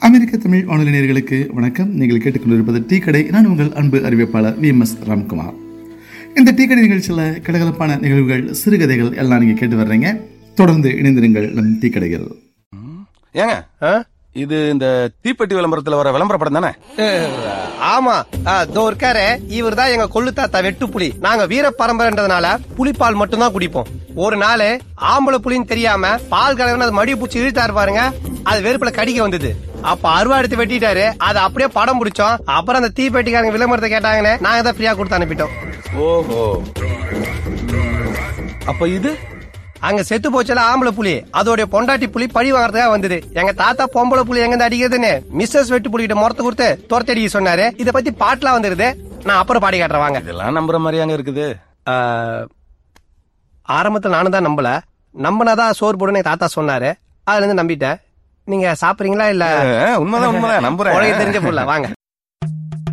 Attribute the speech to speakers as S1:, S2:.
S1: அமெரிக்க தமிழ் வானொலி நேயர்களுக்கு வணக்கம் நீங்கள் கேட்டுக்கொண்டிருப்பது டீ கடை நான் உங்கள் அன்பு அறிவிப்பாளர் வி எம் எஸ் ராம்குமார் இந்த டீ கடை நிகழ்ச்சியில் கலகலப்பான நிகழ்வுகள் சிறுகதைகள் எல்லாம் நீங்கள் கேட்டு வர்றீங்க தொடர்ந்து இணைந்திருங்கள் நம் டீ கடைகள்
S2: ஏங்க இது இந்த தீப்பெட்டி விளம்பரத்துல வர விளம்பர படம் தானே
S3: ஆமா இதோ இருக்காரு இவர் தான் எங்க கொள்ளு தாத்தா வெட்டு புலி நாங்க வீர பரம்பரைன்றதுனால புலிப்பால் மட்டும்தான் குடிப்போம் ஒரு நாள் ஆம்பளை புலின்னு தெரியாம பால் கலவன அது மடி பூச்சி இழுத்தாரு பாருங்க அது வெறுப்புல கடிக்க வந்தது அப்ப அருவா எடுத்து வெட்டிட்டாரு அதை அப்படியே படம் பிடிச்சோம் அப்புறம் அந்த தீப்பெட்டிக்காரங்க விளம்பரத்தை கேட்டாங்கன்னு நாங்க தான் ஃப்ரீயா கொடுத்து அனுப்பிட்டோம்
S2: ஓஹோ அப்ப இது
S3: அங்க செத்து போச்சுல ஆம்பளை புலி அதோட பொண்டாட்டி புலி பழி வாங்குறதுக்காக வந்தது எங்க தாத்தா பொம்பளை புலி எங்க இருந்து அடிக்கிறதுன்னு மிஸ்ஸஸ் வெட்டு புலிகிட்ட முறத்து கொடுத்து துரத்தி அடிக்க சொன்னாரு இத பத்தி பாட்டுலாம் வந்துருது நான் அப்புறம் பாடி காட்டுறேன் வாங்க
S2: இதெல்லாம் நம்புற மாதிரியாங்க இருக்குது
S3: ஆஹ், ஆரம்பத்துல நானும் தான் நம்பல நம்பினாதான் சோறு போடுன்னு எங்க தாத்தா சொன்னாரு அதுல இருந்து நம்பிட்டேன் நீங்க சாப்பிடுறீங்களா இல்ல
S2: அஹ், உண்மைதான் உண்மைதான் நம்புறேன்
S3: உலக தெரிஞ்ச பொருளா வாங்க